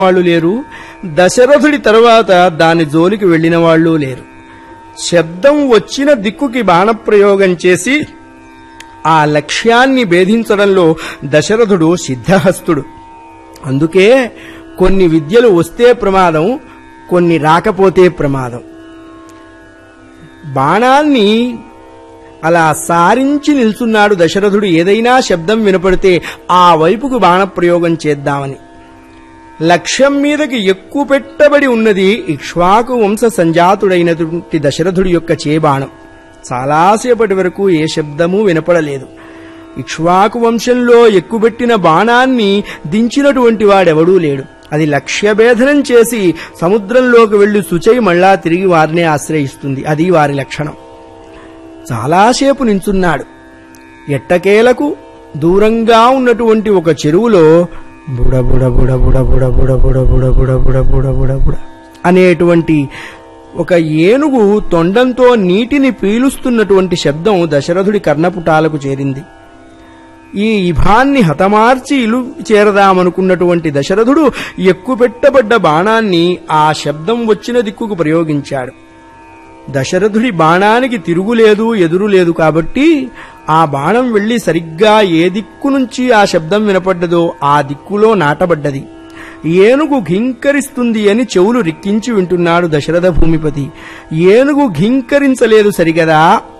వాళ్ళు లేరు దశరథుడి తరువాత దాని జోలికి వెళ్ళిన వాళ్ళు లేరు శబ్దం వచ్చిన దిక్కుకి బాణప్రయోగం చేసి ఆ లక్ష్యాన్ని భేదించడంలో దశరథుడు సిద్ధహస్తుడు అందుకే కొన్ని విద్యలు వస్తే ప్రమాదం కొన్ని రాకపోతే ప్రమాదం బాణాన్ని అలా సారించి నిల్చున్నాడు దశరథుడు ఏదైనా శబ్దం వినపడితే ఆ వైపుకు బాణప్రయోగం చేద్దామని లక్ష్యం మీదకి ఎక్కువ పెట్టబడి ఉన్నది ఇక్ష్వాకు వంశ సంజాతుడైనటువంటి దశరథుడి యొక్క చేబాణం చాలాసేపటి వరకు ఏ శబ్దమూ వినపడలేదు ఇక్ష్వాకు వంశంలో ఎక్కుబెట్టిన బాణాన్ని దించినటువంటి వాడెవడూ లేడు అది లక్ష్యభేదనం చేసి సముద్రంలోకి వెళ్లి సుచై మళ్ళా తిరిగి వారినే ఆశ్రయిస్తుంది అది వారి లక్షణం చాలాసేపు నించున్నాడు ఎట్టకేలకు దూరంగా ఉన్నటువంటి ఒక చెరువులో బుడ బుడ బుడ బుడ బుడ బుడ బుడ బుడ బుడ బుడ బుడ బుడ బుడ అనేటువంటి ఒక ఏనుగు తొండంతో నీటిని పీలుస్తున్నటువంటి శబ్దం దశరథుడి కర్ణపుటాలకు చేరింది ఈ ఇభాన్ని హతమార్చి ఇలు చేరదామనుకున్నటువంటి దశరథుడు ఎక్కుపెట్టబడ్డ బాణాన్ని ఆ శబ్దం వచ్చిన దిక్కుకు ప్రయోగించాడు దశరథుడి బాణానికి తిరుగులేదు ఎదురు లేదు కాబట్టి ఆ బాణం వెళ్లి సరిగ్గా ఏ దిక్కు నుంచి ఆ శబ్దం వినపడ్డదో ఆ దిక్కులో నాటబడ్డది ఏనుగు ఘింకరిస్తుంది అని చెవులు రిక్కించి వింటున్నాడు దశరథ భూమిపతి ఏనుగు ఘింకరించలేదు సరిగదా